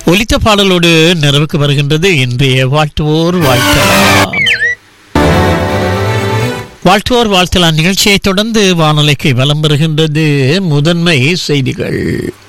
ஒலித்த பாடலோடு நிறைவுக்கு வருகின்றது இன்றைய வாழ்த்துவோர் வாழ்த்தலாம் வாழ்த்துவோர் வாழ்த்தலாம் நிகழ்ச்சியை தொடர்ந்து வானொலிக்கு வலம் வருகின்றது முதன்மை செய்திகள்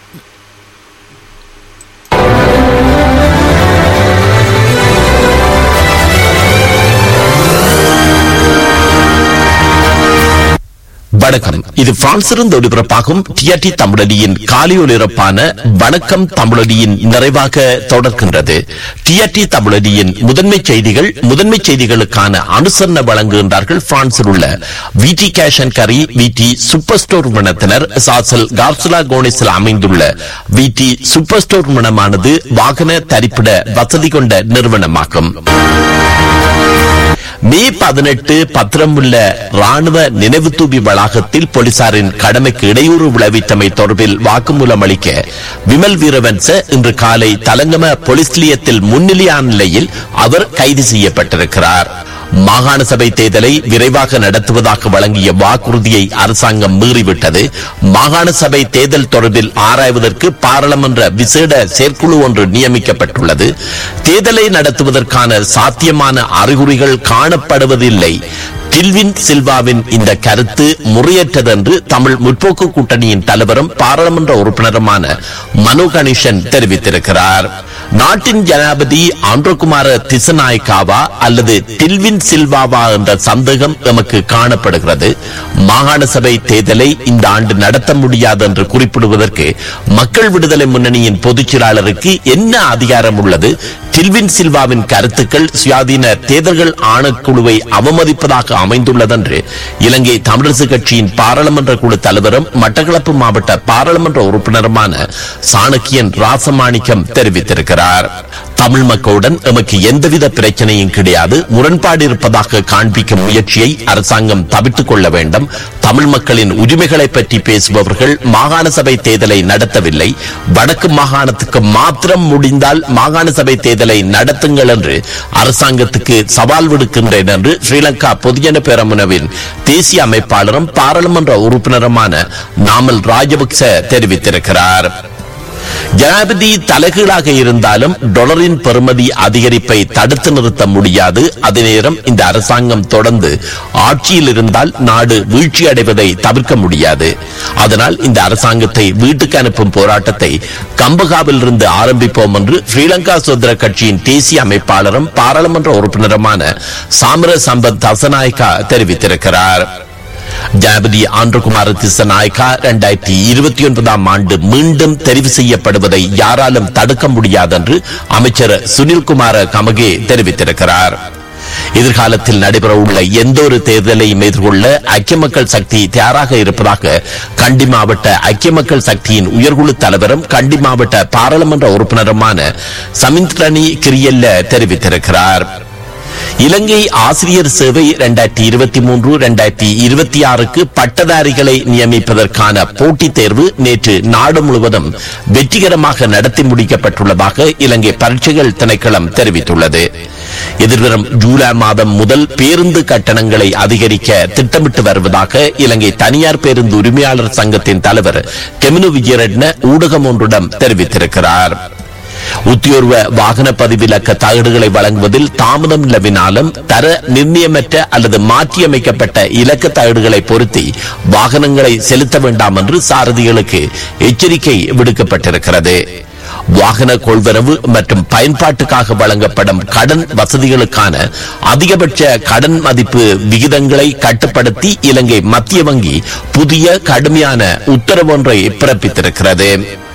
வணக்கம் இது பிரான்சிலிருந்து ஒளிபரப்பாகும் டிஆர்டி தமிழடியின் காலை ஒலிபரப்பான வணக்கம் தமிழடியின் நிறைவாக தொடர்கின்றது டிஆர்டி தமிழடியின் முதன்மை செய்திகள் முதன்மை செய்திகளுக்கான அனுசரணை வழங்குகின்றார்கள் பிரான்சில் உள்ள விடி கேஷ் அண்ட் கரி விடி சூப்பர் ஸ்டோர் நிறுவனத்தினர் சாசல் கார்சுலா கோனிஸில் அமைந்துள்ள விடி சூப்பர் ஸ்டோர் நிறுவனமானது வாகன தரிப்பிட வசதி கொண்ட நிறுவனமாகும் மே பதினெட்டு பத்திரமுள்ள ராணுவ நினைவு தூபி வளாகத்தில் போலீசாரின் கடமைக்கு இடையூறு விளைவித்தமை தொடர்பில் வாக்குமூலம் அளிக்க விமல் வீரவன்ச இன்று காலை தலங்கம போலீஸ் நிலையத்தில் முன்னிலையான நிலையில் அவர் கைது செய்யப்பட்டிருக்கிறார் மாகாண சபை தேர்தலை விரைவாக நடத்துவதாக வழங்கிய வாக்குறுதியை அரசாங்கம் மீறிவிட்டது மாகாண சபை தேர்தல் தொடர்பில் ஆராய்வதற்கு பாராளுமன்ற விசேட செயற்குழு ஒன்று நியமிக்கப்பட்டுள்ளது தேர்தலை நடத்துவதற்கான சாத்தியமான அறிகுறிகள் காணப்படுவதில்லை டில்வின் சில்வாவின் இந்த கருத்து முறையற்றது என்று தமிழ் முற்போக்கு கூட்டணியின் தலைவரும் பாராளுமன்ற உறுப்பினருமான மனோ கணேசன் தெரிவித்திருக்கிறார் நாட்டின் ஜனாபதி ஆண்ட்ரோகுமார திசநாயக்காவா அல்லது டில்வின் சில்வாவா என்ற சந்தேகம் எமக்கு காணப்படுகிறது மாகாண சபை தேர்தலை இந்த ஆண்டு நடத்த முடியாது என்று குறிப்பிடுவதற்கு மக்கள் விடுதலை முன்னணியின் பொதுச் செயலாளருக்கு என்ன அதிகாரம் உள்ளது டில்வின் சில்வாவின் கருத்துக்கள் சுயாதீன தேர்தல்கள் ஆணைக்குழுவை அவமதிப்பதாக அமைந்துள்ளதென்று இலங்கை தமிழரசு கட்சியின் பாராளுமன்ற குழு தலைவரும் மட்டக்களப்பு மாவட்ட பாராளுமன்ற உறுப்பினருமான சாணக்கியன் ராசமாணிக்கம் தெரிவித்திருக்கிறார் தமிழ் மக்களுடன் எமக்கு எந்தவித பிரச்சனையும் கிடையாது முரண்பாடு இருப்பதாக காண்பிக்கும் முயற்சியை அரசாங்கம் தவிர்த்துக் கொள்ள வேண்டும் தமிழ் மக்களின் உரிமைகளை பற்றி பேசுபவர்கள் மாகாண சபை தேர்தலை நடத்தவில்லை வடக்கு மாகாணத்துக்கு மாத்திரம் முடிந்தால் மாகாண சபை தேர்தலை நடத்துங்கள் என்று அரசாங்கத்துக்கு சவால் விடுக்கின்றேன் என்று ஸ்ரீலங்கா பொதுஜன பேரமுனவின் தேசிய அமைப்பாளரும் பாராளுமன்ற உறுப்பினருமான நாமல் ராஜபக்ச தெரிவித்திருக்கிறார் ஜனாதிபதி தலைகீழாக இருந்தாலும் டாலரின் பெறுமதி அதிகரிப்பை தடுத்து நிறுத்த முடியாது அதே நேரம் இந்த அரசாங்கம் தொடர்ந்து ஆட்சியில் இருந்தால் நாடு வீழ்ச்சி அடைவதை தவிர்க்க முடியாது அதனால் இந்த அரசாங்கத்தை வீட்டுக்கு அனுப்பும் போராட்டத்தை கம்பகாவில் இருந்து ஆரம்பிப்போம் என்று ஸ்ரீலங்கா சுதந்திர கட்சியின் தேசிய அமைப்பாளரும் பாராளுமன்ற உறுப்பினருமான சாமர சம்பத் தசநாயக்கா தெரிவித்திருக்கிறார் ஜனாபதி ஆந்திரகுமார திசநாயக்கா இரண்டாயிரத்தி இருபத்தி ஒன்பதாம் ஆண்டு மீண்டும் தெரிவு செய்யப்படுவதை யாராலும் தடுக்க முடியாது என்று அமைச்சர் சுனில்குமார கமகே தெரிவித்திருக்கிறார் எதிர்காலத்தில் நடைபெறவுள்ள எந்த ஒரு தேர்தலையும் எதிர்கொள்ள ஐக்கிய மக்கள் சக்தி தயாராக இருப்பதாக கண்டி மாவட்ட ஐக்கிய மக்கள் சக்தியின் உயர்குழு தலைவரும் கண்டி மாவட்ட பாராளுமன்ற உறுப்பினருமான சமிந்த்ரணி கிரியல்ல தெரிவித்திருக்கிறார் இலங்கை ஆசிரியர் சேவை இரண்டாயிரத்தி இருபத்தி மூன்று இரண்டாயிரத்தி இருபத்தி ஆறுக்கு பட்டதாரிகளை நியமிப்பதற்கான போட்டித் தேர்வு நேற்று நாடு முழுவதும் வெற்றிகரமாக நடத்தி முடிக்கப்பட்டுள்ளதாக இலங்கை பரீட்சைகள் திணைக்களம் தெரிவித்துள்ளது எதிர்வரும் ஜூலை மாதம் முதல் பேருந்து கட்டணங்களை அதிகரிக்க திட்டமிட்டு வருவதாக இலங்கை தனியார் பேருந்து உரிமையாளர் சங்கத்தின் தலைவர் கெமினு விஜயரட்ன ஊடகம் ஒன்றிடம் தெரிவித்திருக்கிறார் உத்தியோர்வ வாகன பதிவிலக்க தகடுகளை வழங்குவதில் தாமதம் நிலவினாலும் தர நிர்ணயமற்ற அல்லது மாற்றியமைக்கப்பட்ட இலக்க தகடுகளை பொருத்தி வாகனங்களை செலுத்த வேண்டாம் என்று சாரதிகளுக்கு எச்சரிக்கை விடுக்கப்பட்டிருக்கிறது வாகன கொள்வரவு மற்றும் பயன்பாட்டுக்காக வழங்கப்படும் கடன் வசதிகளுக்கான அதிகபட்ச கடன் மதிப்பு விகிதங்களை கட்டுப்படுத்தி இலங்கை மத்திய வங்கி புதிய கடுமையான உத்தரவு ஒன்றை பிறப்பித்திருக்கிறது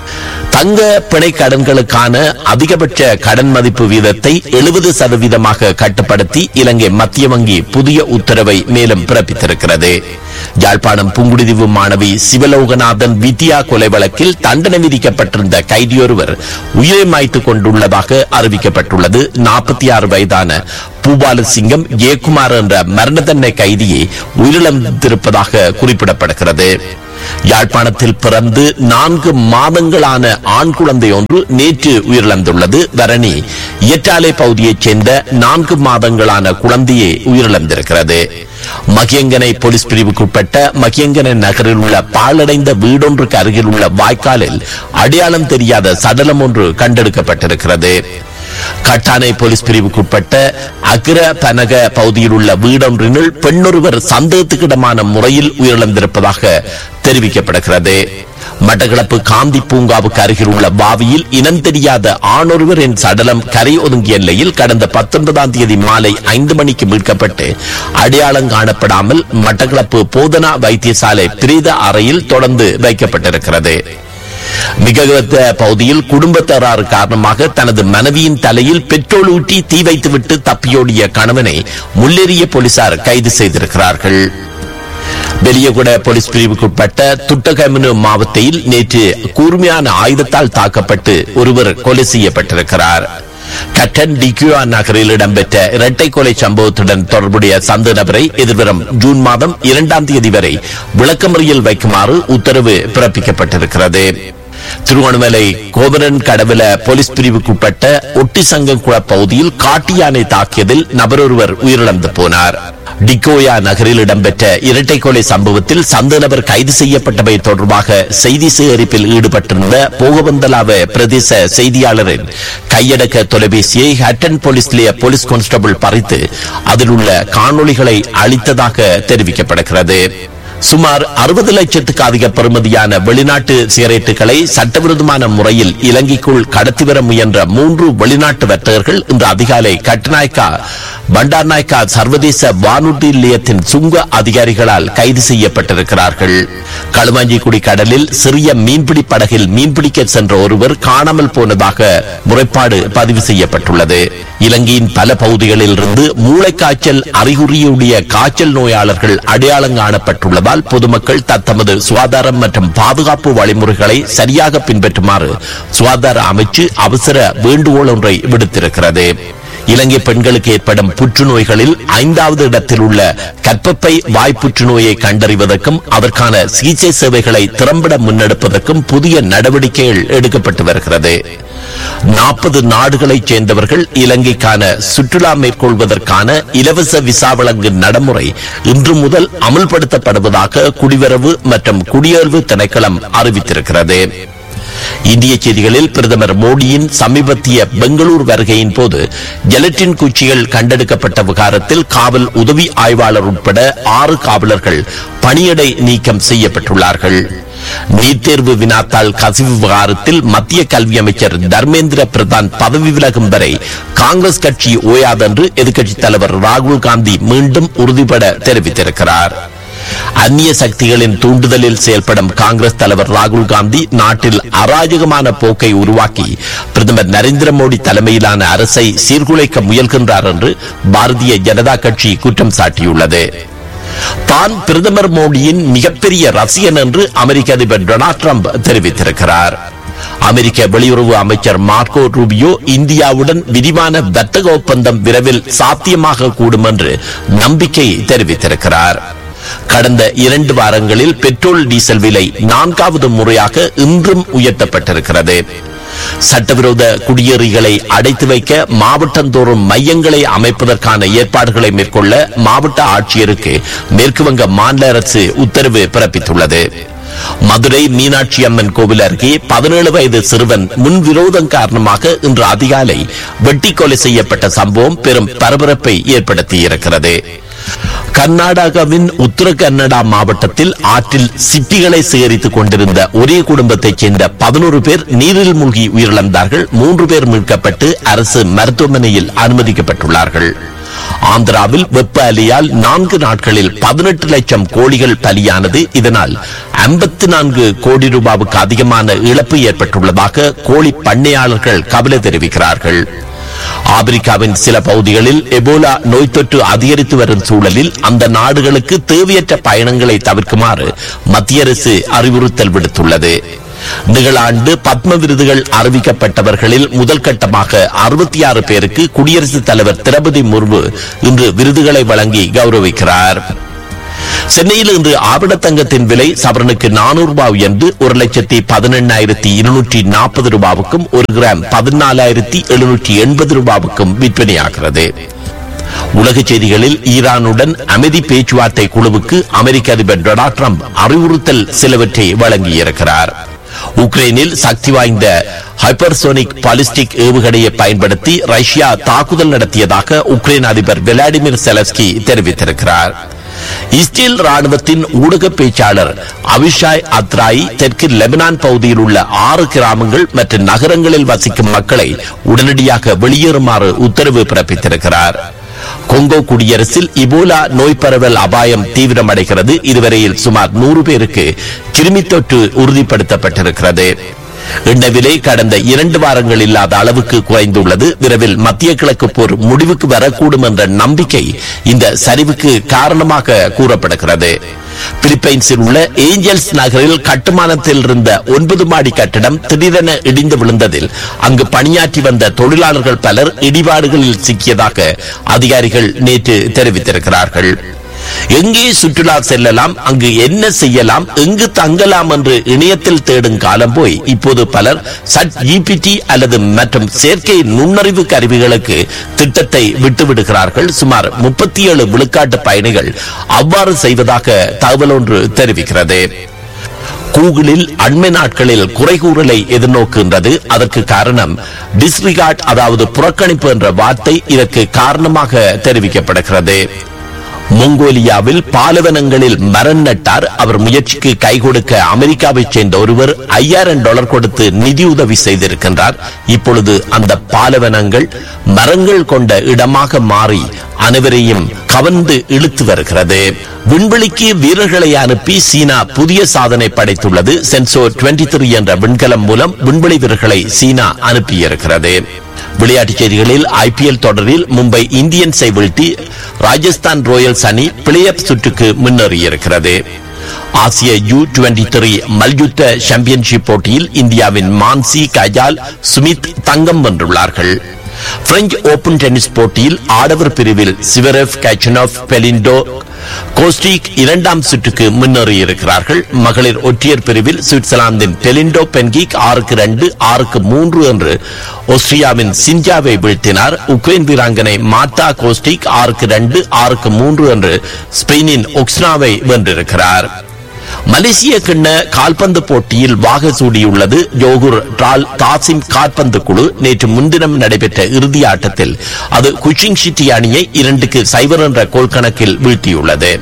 தங்க பிணை கடன்களுக்கான அதிகபட்ச கடன் மதிப்பு வீதத்தை எழுபது சதவீதமாக கட்டுப்படுத்தி இலங்கை மத்திய வங்கி புதிய உத்தரவை மேலும் பிறப்பித்திருக்கிறது யாழ்ப்பாணம் புங்குடுதீவு மாணவி சிவலோகநாதன் வித்யா கொலை வழக்கில் தண்டனை விதிக்கப்பட்டிருந்த கைதியொருவர் உயிரை மாய்த்துக் கொண்டுள்ளதாக அறிவிக்கப்பட்டுள்ளது நாற்பத்தி ஆறு வயதான பூபாலசிங்கம் ஜெயக்குமார் என்ற மரண தண்டனை கைதியை உயிரிழந்திருப்பதாக குறிப்பிடப்படுகிறது யாழ்ப்பாணத்தில் பிறந்து நான்கு மாதங்களான ஆண் குழந்தை ஒன்று நேற்று உயிரிழந்துள்ளது தரணி இயற்றாலை பகுதியைச் சேர்ந்த நான்கு மாதங்களான குழந்தையே உயிரிழந்திருக்கிறது மகியங்கனை போலீஸ் பிரிவுக்குட்பட்ட மகியங்கனை நகரில் உள்ள பாழடைந்த வீடொன்றுக்கு அருகில் உள்ள வாய்க்காலில் அடையாளம் தெரியாத சடலம் ஒன்று கண்டெடுக்கப்பட்டிருக்கிறது கட்டானை போலீஸ் பிரிவுக்குட்பட்ட அகிர பனக பகுதியில் உள்ள வீடொன்றினுள் பெண்ணொருவர் சந்தேகத்துக்கிடமான முறையில் உயிரிழந்திருப்பதாக தெரிவிக்கப்படுகிறது மட்டக்களப்பு காந்தி பூங்காவுக்கு அருகில் உள்ள பாவியில் இனம் தெரியாத ஆணொருவரின் சடலம் கரை ஒதுங்கிய நிலையில் கடந்த பத்தொன்பதாம் தேதி மாலை ஐந்து மணிக்கு மீட்கப்பட்டு அடையாளம் காணப்படாமல் மட்டக்களப்பு போதனா வைத்தியசாலை பிரேத அறையில் தொடர்ந்து வைக்கப்பட்டிருக்கிறது மிகவத்த பகுதியில் குடும்ப தகராறு காரணமாக தனது மனைவியின் தலையில் பெட்ரோல் ஊற்றி தீ வைத்துவிட்டு தப்பியோடிய கணவனை முள்ளேறிய போலீசார் கைது செய்திருக்கிறார்கள் பெரியகுட போலீஸ் பிரிவுக்குட்பட்ட துட்டகமினு மாவட்டத்தில் நேற்று கூர்மையான ஆயுதத்தால் தாக்கப்பட்டு ஒருவர் கொலை செய்யப்பட்டிருக்கிறார் கட்டன் டிக்யூஆ நகரில் இடம்பெற்ற இரட்டை கொலை சம்பவத்துடன் தொடர்புடைய சந்த நபரை எதிர்வரும் ஜூன் மாதம் இரண்டாம் தேதி வரை விளக்கமறியல் வைக்குமாறு உத்தரவு பிறப்பிக்கப்பட்டிருக்கிறது திருவண்ணாமலை கோபரன் கடவுல போலீஸ் பிரிவுக்குட்பட்ட ஒட்டிசங்கங்குள பகுதியில் காட்டு யானை தாக்கியதில் நபரொருவர் உயிரிழந்து போனார் டிகோயா நகரில் இடம்பெற்ற இரட்டை கொலை சம்பவத்தில் சந்த நபர் கைது செய்யப்பட்டவை தொடர்பாக செய்தி சேகரிப்பில் ஈடுபட்டிருந்த போகவந்தலாவ பிரதேச செய்தியாளரின் கையடக்க தொலைபேசியை ஹட்டன் போலீஸ் நிலைய போலீஸ் கான்ஸ்டபிள் பறித்து அதில் உள்ள காணொளிகளை அளித்ததாக தெரிவிக்கப்படுகிறது சுமார் அறுபது லட்சத்துக்கு அதிக பெறுமதியான வெளிநாட்டு சிகரெட்டுகளை சட்டவிரோதமான முறையில் இலங்கைக்குள் கடத்தி வர முயன்ற மூன்று வெளிநாட்டு வர்த்தகர்கள் இன்று அதிகாலை கட்டுநாயக்கா பண்டார்நாயக்கா சர்வதேச வானூர்தி நிலையத்தின் சுங்க அதிகாரிகளால் கைது செய்யப்பட்டிருக்கிறார்கள் களுவாஞ்சிக்குடி கடலில் சிறிய மீன்பிடி படகில் மீன்பிடிக்க சென்ற ஒருவர் காணாமல் போனதாக முறைப்பாடு பதிவு செய்யப்பட்டுள்ளது இலங்கையின் பல பகுதிகளில் இருந்து மூளைக்காய்ச்சல் அறிகுறியுடைய காய்ச்சல் நோயாளர்கள் அடையாளம் காணப்பட்டுள்ளதால் பொதுமக்கள் தத்தமது சுகாதாரம் மற்றும் பாதுகாப்பு வழிமுறைகளை சரியாக பின்பற்றுமாறு சுகாதார அமைச்சு அவசர வேண்டுகோள் ஒன்றை விடுத்திருக்கிறது இலங்கை பெண்களுக்கு ஏற்படும் புற்றுநோய்களில் ஐந்தாவது இடத்தில் உள்ள கற்பப்பை வாய் புற்றுநோயை கண்டறிவதற்கும் அதற்கான சிகிச்சை சேவைகளை திறம்பட முன்னெடுப்பதற்கும் புதிய நடவடிக்கைகள் எடுக்கப்பட்டு வருகிறது நாற்பது நாடுகளைச் சேர்ந்தவர்கள் இலங்கைக்கான சுற்றுலா மேற்கொள்வதற்கான இலவச விசா வழங்கும் நடைமுறை இன்று முதல் அமல்படுத்தப்படுவதாக குடிவரவு மற்றும் குடியேழ்வு திணைக்களம் அறிவித்திருக்கிறது இந்திய செய்திகளில் பிரதமர் மோடியின் சமீபத்திய பெங்களூர் வருகையின் போது ஜெலட்டின் குச்சிகள் கண்டெடுக்கப்பட்ட விகாரத்தில் காவல் உதவி ஆய்வாளர் உட்பட ஆறு காவலர்கள் பணியிடை நீக்கம் செய்யப்பட்டுள்ளார்கள் நீட் தேர்வு வினாத்தாள் கசிவு விவகாரத்தில் மத்திய கல்வி அமைச்சர் தர்மேந்திர பிரதான் பதவி விலகும் வரை காங்கிரஸ் கட்சி ஓயாதென்று எதிர்க்கட்சித் தலைவர் ராகுல் காந்தி மீண்டும் உறுதிபட தெரிவித்திருக்கிறார் அந்நிய சக்திகளின் தூண்டுதலில் செயல்படும் காங்கிரஸ் தலைவர் ராகுல் காந்தி நாட்டில் அராஜகமான போக்கை உருவாக்கி பிரதமர் நரேந்திர மோடி தலைமையிலான அரசை சீர்குலைக்க முயல்கின்றார் என்று பாரதிய ஜனதா கட்சி குற்றம் சாட்டியுள்ளது தான் பிரதமர் மோடியின் மிகப்பெரிய ரசிகன் என்று அமெரிக்க அதிபர் டொனால்ட் ட்ரம்ப் தெரிவித்திருக்கிறார் அமெரிக்க வெளியுறவு அமைச்சர் மார்க்கோ ரூபியோ இந்தியாவுடன் விரிவான வர்த்தக ஒப்பந்தம் விரைவில் சாத்தியமாக கூடும் என்று நம்பிக்கை தெரிவித்திருக்கிறார் கடந்த இரண்டு வாரங்களில் பெட்ரோல் டீசல் விலை நான்காவது முறையாக இன்றும் உயர்த்தப்பட்டிருக்கிறது சட்டவிரோத குடியேறிகளை அடைத்து வைக்க மாவட்டந்தோறும் மையங்களை அமைப்பதற்கான ஏற்பாடுகளை மேற்கொள்ள மாவட்ட ஆட்சியருக்கு மேற்குவங்க மாநில அரசு உத்தரவு பிறப்பித்துள்ளது மதுரை மீனாட்சி அம்மன் கோவில் அருகே பதினேழு வயது சிறுவன் முன்விரோதம் காரணமாக இன்று அதிகாலை வெட்டி கொலை செய்யப்பட்ட சம்பவம் பெரும் பரபரப்பை ஏற்படுத்தியிருக்கிறது கர்நாடகாவின் உத்தர கன்னடா மாவட்டத்தில் ஆற்றில் சிப்பிகளை சேகரித்துக் கொண்டிருந்த ஒரே குடும்பத்தைச் சேர்ந்த பதினோரு பேர் நீரில் மூழ்கி உயிரிழந்தார்கள் மூன்று பேர் மீட்கப்பட்டு அரசு மருத்துவமனையில் அனுமதிக்கப்பட்டுள்ளார்கள் ஆந்திராவில் வெப்ப அலையால் நான்கு நாட்களில் பதினெட்டு லட்சம் கோழிகள் பலியானது இதனால் ஐம்பத்தி நான்கு கோடி ரூபாவுக்கு அதிகமான இழப்பு ஏற்பட்டுள்ளதாக கோழி பண்ணையாளர்கள் கவலை தெரிவிக்கிறார்கள் ஆப்பிரிக்காவின் சில பகுதிகளில் எபோலா நோய் தொற்று அதிகரித்து வரும் சூழலில் அந்த நாடுகளுக்கு தேவையற்ற பயணங்களை தவிர்க்குமாறு மத்திய அரசு அறிவுறுத்தல் விடுத்துள்ளது நிகழாண்டு பத்ம விருதுகள் அறிவிக்கப்பட்டவர்களில் முதல் கட்டமாக அறுபத்தி ஆறு பேருக்கு குடியரசுத் தலைவர் திரௌபதி முர்மு இன்று விருதுகளை வழங்கி கௌரவிக்கிறார் சென்னையில் இன்று ஆபண தங்கத்தின் விலை சவரனுக்கு நானூறு ரூபாய் உயர்ந்து ஒரு லட்சத்தி பதினெண்ணாயிரத்தி இருநூற்றி நாற்பது ரூபாவுக்கும் ஒரு கிராம் பதினாலாயிரத்தி எழுநூற்றி எண்பது ரூபாவுக்கும் விற்பனையாகிறது உலக செய்திகளில் ஈரானுடன் அமைதி பேச்சுவார்த்தை குழுவுக்கு அமெரிக்க அதிபர் டொனால்ட் ட்ரம்ப் அறிவுறுத்தல் சிலவற்றை வழங்கியிருக்கிறார் உக்ரைனில் சக்தி வாய்ந்த ஹைப்பர்சோனிக் பாலிஸ்டிக் ஏவுகணையை பயன்படுத்தி ரஷ்யா தாக்குதல் நடத்தியதாக உக்ரைன் அதிபர் விளாடிமிர் செலஸ்கி தெரிவித்திருக்கிறார் இஸ்ரேல் ராணுவத்தின் ஊடக பேச்சாளர் அவிஷாய் அத்ராய் தெற்கு லெபனான் பகுதியில் உள்ள ஆறு கிராமங்கள் மற்றும் நகரங்களில் வசிக்கும் மக்களை உடனடியாக வெளியேறுமாறு உத்தரவு பிறப்பித்திருக்கிறார் கொங்கோ குடியரசில் இபோலா நோய் பரவல் அபாயம் தீவிரமடைகிறது இதுவரையில் சுமார் நூறு பேருக்கு கிருமி தொற்று உறுதிப்படுத்தப்பட்டிருக்கிறது எண்ணெய் விலை கடந்த இரண்டு வாரங்கள் இல்லாத அளவுக்கு குறைந்துள்ளது விரைவில் மத்திய கிழக்கு போர் முடிவுக்கு வரக்கூடும் என்ற நம்பிக்கை இந்த சரிவுக்கு காரணமாக கூறப்படுகிறது பிலிப்பைன்ஸில் உள்ள ஏஞ்சல்ஸ் நகரில் கட்டுமானத்தில் இருந்த ஒன்பது மாடி கட்டடம் திடீரென இடிந்து விழுந்ததில் அங்கு பணியாற்றி வந்த தொழிலாளர்கள் பலர் இடிபாடுகளில் சிக்கியதாக அதிகாரிகள் நேற்று தெரிவித்திருக்கிறார்கள் எங்கே சுற்றுலா செல்லலாம் அங்கு என்ன செய்யலாம் எங்கு தங்கலாம் என்று இணையத்தில் தேடும் காலம் போய் இப்போது பலர் சட் ஜிபிடி அல்லது மற்றும் செயற்கை நுண்ணறிவு கருவிகளுக்கு திட்டத்தை விட்டுவிடுகிறார்கள் சுமார் முப்பத்தி ஏழு விழுக்காட்டு பயணிகள் அவ்வாறு செய்வதாக தகவல் ஒன்று தெரிவிக்கிறது கூகுளில் அண்மை நாட்களில் குறைகூறலை எதிர்நோக்குகின்றது அதற்கு காரணம் டிஸ்ரிகார்ட் அதாவது புறக்கணிப்பு என்ற வார்த்தை இதற்கு காரணமாக தெரிவிக்கப்படுகிறது மொங்கோலியாவில் பாலைவனங்களில் மரம் நட்டார் அவர் முயற்சிக்கு கை கொடுக்க அமெரிக்காவைச் சேர்ந்த ஒருவர் ஐயாயிரம் டாலர் கொடுத்து நிதியுதவி செய்திருக்கின்றார் இப்பொழுது அந்த பாலைவனங்கள் மரங்கள் கொண்ட இடமாக மாறி அனைவரையும் கவர்ந்து இழுத்து வருகிறது விண்வெளிக்கு வீரர்களை அனுப்பி சீனா புதிய சாதனை படைத்துள்ளது சென்சோ 23 என்ற விண்கலம் மூலம் விண்வெளி வீரர்களை சீனா அனுப்பியிருக்கிறது விளையாட்டுச் செய்திகளில் ஐபிஎல் தொடரில் மும்பை இந்தியன்ஸை வீழ்த்தி ராஜஸ்தான் ராயல்ஸ் அணி பிளே ஆஃப் சுற்றுக்கு முன்னேறியிருக்கிறது ஆசிய யூ டுவெண்டி த்ரீ மல்யுத்த சாம்பியன்ஷிப் போட்டியில் இந்தியாவின் மான்சி கஜால் சுமித் தங்கம் வென்றுள்ளார்கள் பிரெஞ்சு ஓபன் டென்னிஸ் போட்டியில் ஆடவர் பிரிவில் சிவரேவ் கச்சனோவ் பெலிண்டோ கோஸ்டிக் இரண்டாம் சுற்றுக்கு முன்னேறியிருக்கிறார்கள் மகளிர் ஒற்றையர் பிரிவில் சுவிட்சர்லாந்தின் பெலிண்டோ பென்கிக் ஆறுக்கு ரெண்டு ஆறுக்கு மூன்று என்று ஆஸ்திரியாவின் சிஞ்சாவை வீழ்த்தினார் உக்ரைன் வீராங்கனை மார்டா கோஸ்டிக் ஆறுக்கு ரெண்டு ஆறுக்கு மூன்று என்று ஸ்பெயினின் ஒக்ஸ்னாவை வென்றிருக்கிறார் மலேசிய கிண்ண கால்பந்து போட்டியில் வாக சூடியுள்ளது ஜோகுர் டால் தாசிம் கால்பந்து குழு நேற்று முன்தினம் நடைபெற்ற இறுதி ஆட்டத்தில் அது குச்சிங் சிட்டி அணியை இரண்டுக்கு சைபர் என்ற கோல் கணக்கில் வீழ்த்தியுள்ளது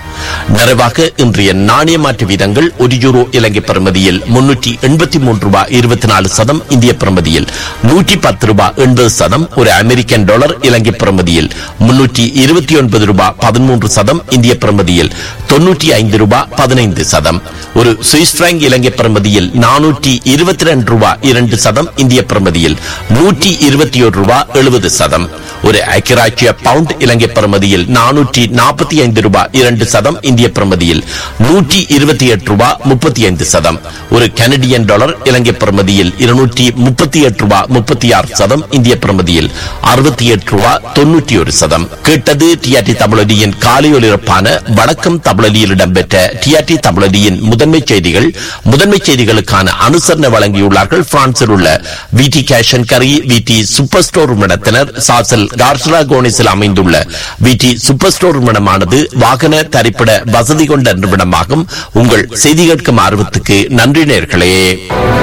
நிறைவாக இன்றைய நாணய மாற்று வீதங்கள் ஒரு யூரோ இலங்கை பிரமதியில் முன்னூற்றி எண்பத்தி மூன்று ரூபாய் இருபத்தி நாலு சதம் இந்திய பிரமதியில் நூற்றி பத்து ரூபாய் எண்பது சதம் ஒரு அமெரிக்கன் டாலர் இலங்கை பிரமதியில் முன்னூற்றி இருபத்தி ஒன்பது ரூபாய் பதிமூன்று சதம் இந்திய பிரமதியில் தொன்னூற்றி ஐந்து ரூபாய் பதினைந்து சதம் ஒரு சுவிஸ் பிராங்க் இலங்கை பிரமதியில் நானூற்றி இருபத்தி ரெண்டு ரூபாய் இரண்டு சதம் இந்திய பிரமதியில் நூற்றி இருபத்தி ஒரு ரூபாய் எழுபது சதம் ஒரு ஐக்கியராட்சிய பவுண்ட் இலங்கை பிரமதியில் நானூற்றி நாற்பத்தி ஐந்து ரூபாய் இரண்டு சதம் இந்திய பிரமதியில் நூற்றி இருபத்தி எட்டு ரூபாய் முப்பத்தி ஐந்து சதம் ஒரு கனடியன் டாலர் இலங்கை பிரமதியில் இருநூற்றி முப்பத்தி எட்டு ரூபாய் முப்பத்தி ஆறு சதம் இந்திய பிரமதியில் அறுபத்தி எட்டு ரூபாய் தொன்னூற்றி ஒரு சதம் கேட்டது டிஆர்டி தமிழொலியின் காலை ஒலிபரப்பான வணக்கம் தமிழொலியில் இடம்பெற்ற டிஆர்டி தமிழொலியின் முதன்மை செய்திகள் முதன்மை செய்திகளுக்கான அனுசரணை வழங்கியுள்ளார்கள் பிரான்சில் உள்ள விடி கேஷன் கரி விடி சூப்பர் ஸ்டோர் நடத்தினர் சாசல் கார்சலா கோனிஸில் அமைந்துள்ள விடி சூப்பர் ஸ்டோர் நிறுவனமானது வாகன தரிப்பிட வசதி கொண்ட நிறுவனமாகும் உங்கள் செய்தி கேட்கும் ஆர்வத்துக்கு நன்றி நேர்களே